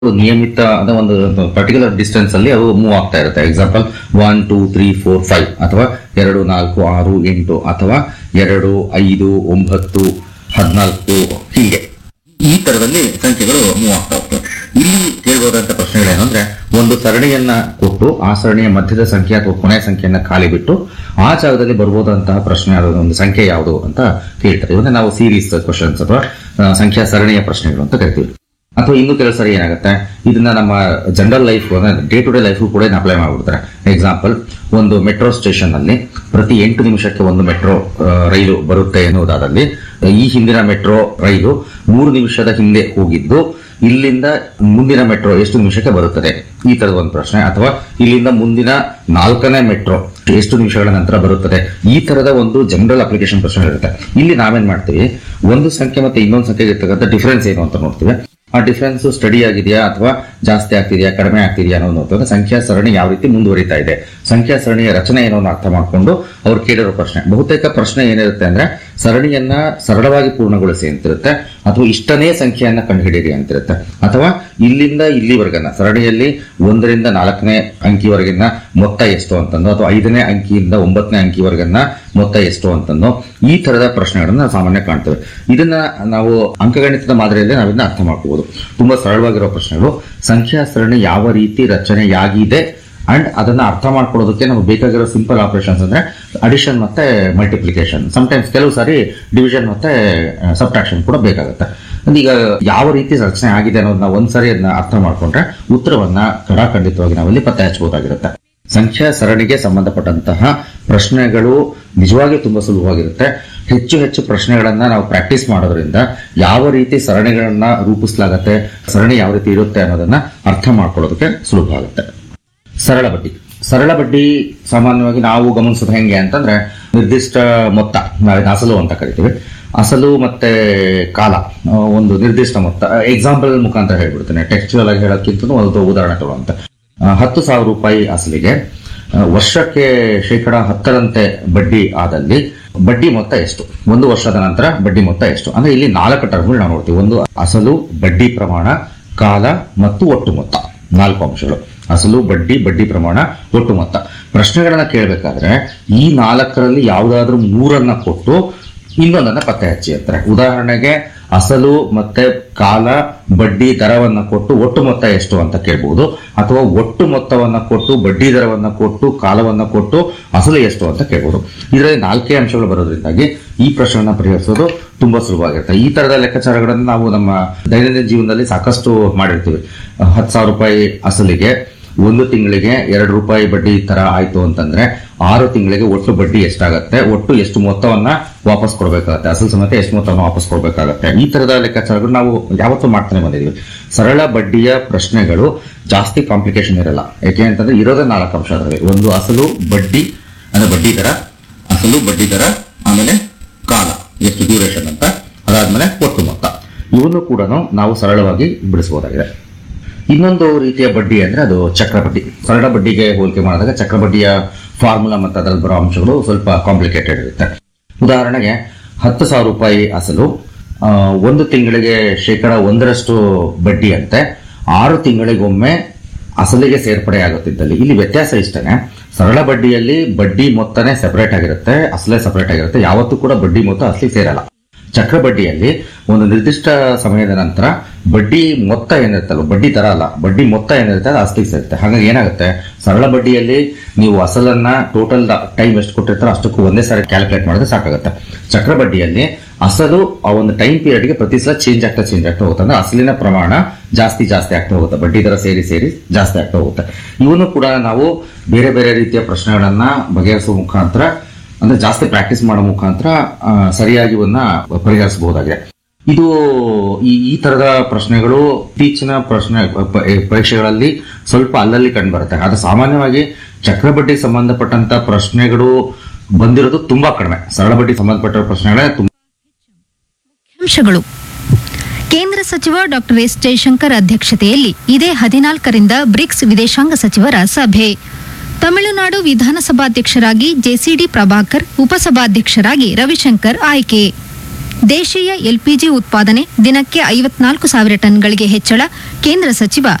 ಒಂದು ನಿಯಮಿತ ಅಂದ್ರೆ ಒಂದು ಪರ್ಟಿಕ್ಯುಲರ್ ಡಿಸ್ಟೆನ್ಸ್ ಅಲ್ಲಿ ಅದು ಮೂವ್ ಆಗ್ತಾ ಇರುತ್ತೆ example one two three four five ಅಥವಾ ಎರಡು ನಾಲ್ಕು ಆರು ಎಂಟು ಅಥವಾ ಎರಡು ಐದು ಒಂಬತ್ತು ಹದಿನಾಲ್ಕು ಹೀಗೆ ಈ ತರದಲ್ಲಿ ಸಂಖ್ಯೆಗಳು ಮೂವ್ ಆಗ್ತಾ ಹೋಗ್ತವೆ ಇಲ್ಲಿ ಕೇಳಬಹುದಂತ ಪ್ರಶ್ನೆಗಳೇನು ಅಂದ್ರೆ ಒಂದು ಸರಣಿಯನ್ನ ಕೊಟ್ಟು ಆ ಸರಣಿಯ ಮಧ್ಯದ ಸಂಖ್ಯೆ ಅಥವಾ ಕೊನೆಯ ಸಂಖ್ಯೆಯನ್ನ ಖಾಲಿ ಬಿಟ್ಟು ಆ ಜಾಗದಲ್ಲಿ ಬರ್ಬೋದಂತಹ ಪ್ರಶ್ನೆ ಅದು ಒಂದು ಸಂಖ್ಯೆ ಯಾವುದು ಅಂತ ಕೇಳ್ತಾರೆ ಇವನ್ನ ನಾವು ಸೀರೀಸ್ ಕ್ವಶನ್ಸ್ ಅಥವಾ ಆ, ಸಂಖ್ಯಾ ಸರಣಿಯ ಪ್ರಶ್ನೆಗಳು ಅಂತ ಕರಿತೀವಿ ಅಥವಾ ಇನ್ನು ಕೆಲವು ಸರಿ ಏನಾಗುತ್ತೆ ಇದನ್ನ ನಮ್ಮ general life day to day life ಕೂಡ ಅಪ್ಲೈ ಮಾಡ್ಬಿಡ್ತಾರೆ ಎಕ್ಸಾಂಪಲ್ ಒಂದು ಮೆಟ್ರೋ ಸ್ಟೇಷನ್ ಅಲ್ಲಿ ಪ್ರತಿ ಎಂಟು ನಿಮಿಷಕ್ಕೆ ಒಂದು ಮೆಟ್ರೋ ರೈಲು ಬರುತ್ತೆ ಎನ್ನುವುದಾದಲ್ಲಿ ಈ ಹಿಂದಿನ ಮೆಟ್ರೋ ರೈಲು ಮೂರು ನಿಮಿಷದ ಹಿಂದೆ ಹೋಗಿದ್ದು ಇಲ್ಲಿಂದ ಮುಂದಿನ ಮೆಟ್ರೋ ಎಷ್ಟು ನಿಮಿಷಕ್ಕೆ ಬರುತ್ತದೆ ಈ ತರದ ಒಂದು ಪ್ರಶ್ನೆ ಅಥವಾ ಇಲ್ಲಿಂದ ಮುಂದಿನ ನಾಲ್ಕನೇ ಮೆಟ್ರೋ ಎಷ್ಟು ನಿಮಿಷಗಳ ನಂತರ ಬರುತ್ತದೆ ಈ ತರದ ಒಂದು ಜನರಲ್ ಅಪ್ಲಿಕೇಶನ್ ಪ್ರಶ್ನೆ ಇರುತ್ತೆ ಇಲ್ಲಿ ನಾವೇನ್ ಮಾಡ್ತೀವಿ ಒಂದು ಸಂಖ್ಯೆ ಮತ್ತೆ ಇನ್ನೊಂದು ಸಂಖ್ಯೆಗೆ ಇರ್ತಕ್ಕಂಥ ಡಿಫರೆನ್ಸ್ ಏನು ಅಂತ ನೋಡ್ತೀವಿ ಆ ಡಿಫರೆನ್ಸ್ ಸ್ಟಡಿ ಆಗಿದೆಯಾ ಅಥವಾ ಜಾಸ್ತಿ ಆಗ್ತಿದೆಯಾ ಕಡಿಮೆ ಆಗ್ತಿದೆಯಾ ಅನ್ನೋದು ನೋಡ್ತಾರೆ ಸಂಖ್ಯಾ ಸರಣಿ ಯಾವ ರೀತಿ ಮುಂದುವರಿತಾ ಇದೆ ಸಂಖ್ಯಾ ಸರಣಿಯ ರಚನೆ ಏನೋ ಅನ್ನೋ ಅರ್ಥ ಮಾಡ್ಕೊಂಡು ಅವ್ರು ಕೇಳಿರೋ ಪ್ರಶ್ನೆ ಬಹುತೇಕ ಪ್ರಶ್ನೆ ಏನಿರುತ್ತೆ ಅಂದ್ರೆ ಸರಣಿಯನ್ನ ಸರಳವಾಗಿ ಪೂರ್ಣಗೊಳಿಸಿ ಅಂತಿರುತ್ತೆ ಅಥವಾ ಇಷ್ಟನೇ ಸಂಖ್ಯೆಯನ್ನ ಕಂಡುಹಿಡಿಯಿರಿ ಅಂತಿರುತ್ತೆ ಅಥವಾ ಇಲ್ಲಿಂದ ಇಲ್ಲಿವರೆಗನ್ನ ಸರಣಿಯಲ್ಲಿ ಒಂದರಿಂದ ನಾಲ್ಕನೇ ಅಂಕಿವರೆಗಿನ ಮೊತ್ತ ಎಷ್ಟು ಅಂತಂದು ಅಥವಾ ಐದನೇ ಅಂಕಿಯಿಂದ ಒಂಬತ್ತನೇ ಅಂಕಿವರೆಗನ್ನ ಮೊತ್ತ ಎಷ್ಟು ಅಂತಂದು ಈ ತರದ ಪ್ರಶ್ನೆಗಳನ್ನ ನಾವು ಸಾಮಾನ್ಯ ಕಾಣ್ತೇವೆ ಇದನ್ನ ನಾವು ಅಂಕಗಣಿತದ ಮಾದರಿಯಲ್ಲಿ ನಾವಿನ್ನ ಅರ್ಥ ಮಾಡ್ಕೋಬಹುದು ತುಂಬಾ ಸರಳವಾಗಿರೋ ಪ್ರಶ್ನೆಗಳು ಸಂಖ್ಯಾ ಸರಣಿ ಯಾವ ರೀತಿ ರಚನೆಯಾಗಿದೆ ಅಂಡ್ ಅದನ್ನ ಅರ್ಥ ಮಾಡ್ಕೊಳ್ಳೋದಕ್ಕೆ ನಮಗೆ ಬೇಕಾಗಿರೋ ಸಿಂಪಲ್ ಆಪರೇಷನ್ಸ್ ಅಂದ್ರೆ ಅಡಿಷನ್ ಮತ್ತೆ ಮಲ್ಟಿಪ್ಲಿಕೇಶನ್ ಸಮಟೈಮ್ಸ್ ಕೆಲವು ಸಾರಿ ಡಿವಿಷನ್ ಮತ್ತೆ ಸಬ್ಟ್ರಾಕ್ಷನ್ ಕೂಡ ಬೇಕಾಗುತ್ತೆ ಅಂದ್ರೆ ಈಗ ಯಾವ ರೀತಿ ರಚನೆ ಆಗಿದೆ ಅನ್ನೋದನ್ನ ಒಂದ್ಸರಿ ಅದನ್ನ ಅರ್ಥ ಮಾಡ್ಕೊಂಡ್ರೆ ಉತ್ತರವನ್ನ ಖಡಾಖಂಡಿತವಾಗಿ ನಾವಿಲ್ಲಿ ಪತ್ತೆ ಹಚ್ಚಬಹುದಾಗಿರುತ್ತೆ ಸಂಖ್ಯಾ ಸರಣಿಗೆ ಸಂಬಂಧಪಟ್ಟಂತಹ ಪ್ರಶ್ನೆಗಳು ನಿಜವಾಗಿ ತುಂಬಾ ಸುಲಭವಾಗಿರುತ್ತೆ ಹೆಚ್ಚು ಹೆಚ್ಚು ಪ್ರಶ್ನೆಗಳನ್ನ ನಾವು ಪ್ರಾಕ್ಟೀಸ್ ಮಾಡೋದ್ರಿಂದ ಯಾವ ರೀತಿ ಸರಣಿಗಳನ್ನ ರೂಪಿಸಲಾಗತ್ತೆ ಸರಣಿ ಯಾವ ರೀತಿ ಇರುತ್ತೆ ಅನ್ನೋದನ್ನ ಅರ್ಥ ಮಾಡ್ಕೊಳ್ಳೋದಕ್ಕೆ ಸುಲಭ ಆಗುತ್ತೆ ಸರಳ ಬಡ್ಡಿ ಸರಳ ಬಡ್ಡಿ ಸಾಮಾನ್ಯವಾಗಿ ನಾವು ಗಮನಿಸೋದು ಹೆಂಗೆ ಅಂತಂದ್ರೆ ನಿರ್ದಿಷ್ಟ ಮೊತ್ತ ನಾವು ಅಸಲು ಅಂತ ಕರಿತೀವಿ ಅಸಲು ಮತ್ತೆ ಕಾಲ ಆ, ಒಂದು ನಿರ್ದಿಷ್ಟ ಮೊತ್ತ ಎಕ್ಸಾಂಪಲ್ ಮುಖಾಂತರ ಹೇಳ್ಬಿಡ್ತೇನೆ ಟೆಕ್ಸ್ಚುಯಲ್ ಆಗಿ ಹೇಳೋಕ್ಕಿಂತ ಒಂದು ಉದಾಹರಣೆ ತಗೊಳ್ಳೋಂತ ಆ, ಹತ್ತು ಸಾವಿರ ರೂಪಾಯಿ ಅಸಲಿಗೆ ಆ, ವರ್ಷಕ್ಕೆ ಶೇಕಡ ಹತ್ತರಂತೆ ಬಡ್ಡಿ ಆದಲ್ಲಿ ಬಡ್ಡಿ ಮೊತ್ತ ಎಷ್ಟು ಒಂದು ವರ್ಷದ ನಂತರ ಬಡ್ಡಿ ಮೊತ್ತ ಎಷ್ಟು ಅಂದ್ರೆ ಇಲ್ಲಿ ನಾಲ್ಕು ಟರ್ಮ್ಗಳು ನಾವು ನೋಡ್ತೀವಿ ಒಂದು ಅಸಲು ಬಡ್ಡಿ ಪ್ರಮಾಣ ಕಾಲ ಮತ್ತು ಒಟ್ಟು ಮೊತ್ತ ನಾಲ್ಕು ಅಂಶಗಳು ಅಸಲು ಬಡ್ಡಿ ಬಡ್ಡಿ ಪ್ರಮಾಣ ಒಟ್ಟು ಮೊತ್ತ ಪ್ರಶ್ನೆಗಳನ್ನ ಕೇಳಬೇಕಾದ್ರೆ ಈ ನಾಲ್ಕರಲ್ಲಿ ಯಾವುದಾದ್ರೂ ಮೂರನ್ನ ಕೊಟ್ಟು ಇನ್ನೊಂದನ್ನ ಪತ್ತೆ ಹಚ್ಚಿ ಅಂತಾರೆ ಉದಾಹರಣೆಗೆ ಅಸಲು ಮತ್ತೆ ಕಾಲ ಬಡ್ಡಿ ದರವನ್ನ ಕೊಟ್ಟು ಒಟ್ಟು ಮೊತ್ತ ಎಷ್ಟು ಅಂತ ಕೇಳಬಹುದು ಅಥವಾ ಒಟ್ಟು ಮೊತ್ತವನ್ನ ಕೊಟ್ಟು ಬಡ್ಡಿ ದರವನ್ನ ಕೊಟ್ಟು ಕಾಲವನ್ನ ಕೊಟ್ಟು ಅಸಲು ಎಷ್ಟು ಅಂತ ಕೇಳಬಹುದು ಇದರಲ್ಲಿ ನಾಲ್ಕೇ ಅಂಶಗಳು ಬರೋದ್ರಿಂದಾಗಿ ಈ ಪ್ರಶ್ನೆಯನ್ನ ಪರಿಹರಿಸೋದು ತುಂಬಾ ಸುಲಭವಾಗಿರುತ್ತೆ ಈ ತರದ ಲೆಕ್ಕಾಚಾರಗಳನ್ನು ನಾವು ನಮ್ಮ ದೈನಂದಿನ ಜೀವನದಲ್ಲಿ ಸಾಕಷ್ಟು ಮಾಡಿರ್ತೀವಿ ಹತ್ತು ಸಾವಿರ ರೂಪಾಯಿ ಅಸಲಿಗೆ ಒಂದು ತಿಂಗಳಿಗೆ ಎರಡು ರೂಪಾಯಿ ಬಡ್ಡಿ ತರ ಆಯ್ತು ಅಂತಂದ್ರೆ ಆರು ತಿಂಗಳಿಗೆ ಒಟ್ಟು ಬಡ್ಡಿ ಎಷ್ಟಾಗತ್ತೆ ಒಟ್ಟು ಎಷ್ಟು ಮೊತ್ತವನ್ನ ವಾಪಸ್ ಕೊಡಬೇಕಾಗತ್ತೆ ಅಸಲು ಸಮೇತ ಎಷ್ಟು ಮೊತ್ತವನ್ನು ವಾಪಸ್ ಕೊಡಬೇಕಾಗತ್ತೆ ಈ ತರದ ಲೆಕ್ಕಾಚಾರಗಳು ನಾವು ಯಾವತ್ತೂ ಮಾಡ್ತಾನೆ ಬಂದಿದ್ದೀವಿ ಸರಳ ಬಡ್ಡಿಯ ಪ್ರಶ್ನೆಗಳು ಜಾಸ್ತಿ ಕಾಂಪ್ಲಿಕೇಶನ್ ಇರಲ್ಲ ಯಾಕೆ ಅಂತಂದ್ರೆ ಇರೋದೇ ನಾಲ್ಕು ಅಂಶ ಅದರಲ್ಲಿ ಒಂದು ಅಸಲು ಬಡ್ಡಿ ಅಂದ್ರೆ ಬಡ್ಡಿ ದರ ಅಸಲು ಬಡ್ಡಿ ದರ ಆಮೇಲೆ ಕಾಲ ಎಷ್ಟು ಡ್ಯೂರೇಷನ್ ಅಂತ ಅದಾದ್ಮೇಲೆ ಒಟ್ಟು ಮೊತ್ತ ಇವನ್ನು ಕೂಡ ನಾವು ಸರಳವಾಗಿ ಬಿಡಿಸಬಹುದಾಗಿದೆ ಇನ್ನೊಂದು ರೀತಿಯ ಬಡ್ಡಿ ಅಂದ್ರೆ ಅದು ಚಕ್ರ ಬಡ್ಡಿ ಸರಳ ಬಡ್ಡಿಗೆ ಹೋಲಿಕೆ ಮಾಡಿದಾಗ ಚಕ್ರ ಬಡ್ಡಿಯ ಫಾರ್ಮುಲಾ ಮತ್ತು ಅದರಲ್ಲಿ ಬರೋ ಅಂಶಗಳು ಸ್ವಲ್ಪ ಕಾಂಪ್ಲಿಕೇಟೆಡ್ ಇರುತ್ತೆ ಉದಾಹರಣೆಗೆ ಹತ್ತು ಸಾವಿರ ರೂಪಾಯಿ ಅಸಲು ಆ, ಒಂದು ತಿಂಗಳಿಗೆ ಶೇಕಡ ಒಂದರಷ್ಟು ಬಡ್ಡಿ ಅಂತೆ ಆರು ತಿಂಗಳಿಗೊಮ್ಮೆ ಅಸಲಿಗೆ ಸೇರ್ಪಡೆ ಆಗುತ್ತಿದ್ದಲ್ಲಿ ಇಲ್ಲಿ ವ್ಯತ್ಯಾಸ ಇಷ್ಟನೇ ಸರಳ ಬಡ್ಡಿಯಲ್ಲಿ ಬಡ್ಡಿ ಮೊತ್ತನೇ ಸೆಪರೇಟ್ ಆಗಿರುತ್ತೆ ಅಸಲೇ ಸೆಪರೇಟ್ ಆಗಿರುತ್ತೆ ಯಾವತ್ತೂ ಕೂಡ ಬಡ್ಡಿ ಮೊತ್ತ ಅಸಲಿ ಸೇರಲ್ಲ ಚಕ್ರ ಬಡ್ಡಿಯಲ್ಲಿ ಒಂದು ನಿರ್ದಿಷ್ಟ ಸಮಯದ ನಂತರ ಬಡ್ಡಿ ಮೊತ್ತ ಏನಿರುತ್ತಲ್ಲ ಬಡ್ಡಿ ತರ ಅಲ್ಲ ಬಡ್ಡಿ ಮೊತ್ತ ಏನಿರುತ್ತೆ ಅದು ಅಸ್ತಿಗೆ ಸೇರುತ್ತೆ ಹಾಗಾಗಿ ಏನಾಗುತ್ತೆ ಸರಳ ಬಡ್ಡಿಯಲ್ಲಿ ನೀವು ಅಸಲನ್ನ ಟೋಟಲ್ ಟೈಮ್ ಎಷ್ಟು ಕೊಟ್ಟಿರ್ತಾರೋ ಅಷ್ಟಕ್ಕೂ ಒಂದೇ ಸಾರಿ ಕ್ಯಾಲ್ಕುಲೇಟ್ ಮಾಡಿದ್ರೆ ಸಾಕಾಗುತ್ತೆ ಚಕ್ರ ಬಡ್ಡಿಯಲ್ಲಿ ಅಸಲು ಆ ಒಂದು ಟೈಮ್ ಪೀರಿಯಡ್ಗೆ ಪ್ರತಿ ಸಲ ಚೇಂಜ್ ಆಗ್ತಾ ಚೇಂಜ್ ಆಗ್ತಾ ಹೋಗುತ್ತೆ ಅಂದ್ರೆ ಅಸಲಿನ ಪ್ರಮಾಣ ಜಾಸ್ತಿ ಜಾಸ್ತಿ ಆಗ್ತಾ ಹೋಗುತ್ತೆ ಬಡ್ಡಿ ದರ ಸೇರಿ ಸೇರಿ ಜಾಸ್ತಿ ಆಗ್ತಾ ಹೋಗುತ್ತೆ ಇವನು ಕೂಡ ನಾವು ಬೇರೆ ಬೇರೆ ರೀತಿಯ ಪ್ರಶ್ನೆಗಳನ್ನ ಬಗೆಹರಿಸುವ ಮುಖಾಂತರ ಅಂದ್ರೆ ಜಾಸ್ತಿ ಪ್ರಾಕ್ಟೀಸ್ ಮಾಡೋ ಮುಖಾಂತರ ಆ, ಸರಿಯಾಗಿ ಇವನ್ನ ಪರಿಹರಿಸಬಹುದಾಗಿದೆ ಇದು ಈ ಈ ತರದ ಪ್ರಶ್ನೆಗಳು ಇತ್ತೀಚಿನ ಪ್ರಶ್ನೆ ಪ- ಪರೀಕ್ಷೆಗಳಲ್ಲಿ ಸ್ವಲ್ಪ ಅಲ್ಲಲ್ಲಿ ಕಂಡು ಬರುತ್ತೆ ಆದ್ರೆ ಸಾಮಾನ್ಯವಾಗಿ ಚಕ್ರ ಬಡ್ಡಿಗೆ ಸಂಬಂಧಪಟ್ಟಂತ ಪ್ರಶ್ನೆಗಳು ಬಂದಿರೋದು ತುಂಬಾ ಕಡಿಮೆ ಸರಳ ಬಡ್ಡಿ ಸಂಬಂಧಪಟ್ಟ ಪ್ರಶ್ನೆಗಳೇ ತುಂಬಾ ಅಂಶಗಳು ಕೇಂದ್ರ ಸಚಿವ ಡಾಕ್ಟರ್ ಎಸ್ ಜಯಶಂಕರ್ ಅಧ್ಯಕ್ಷತೆಯಲ್ಲಿ ಇದೇ ಹದಿನಾಲ್ಕರಿಂದ ಬ್ರಿಕ್ಸ್ ವಿದೇಶಾಂಗ ಸಚಿವರ ಸಭೆ ತಮಿಳುನಾಡು ವಿಧಾನಸಭಾಧ್ಯಕ್ಷರಾಗಿ ಜೆಸಿಡಿ ಪ್ರಭಾಕರ್ ಉಪಸಭಾಧ್ಯಕ್ಷರಾಗಿ ರವಿಶಂಕರ್ ಆಯ್ಕೆ ದೇಶೀಯ ಎಲ್ಪಿಜಿ ಉತ್ಪಾದನೆ ದಿನಕ್ಕೆ ಐವತ್ನಾಲ್ಕು ಸಾವಿರ ಟನ್ಗಳಿಗೆ ಹೆಚ್ಚಳ ಕೇಂದ್ರ ಸಚಿವ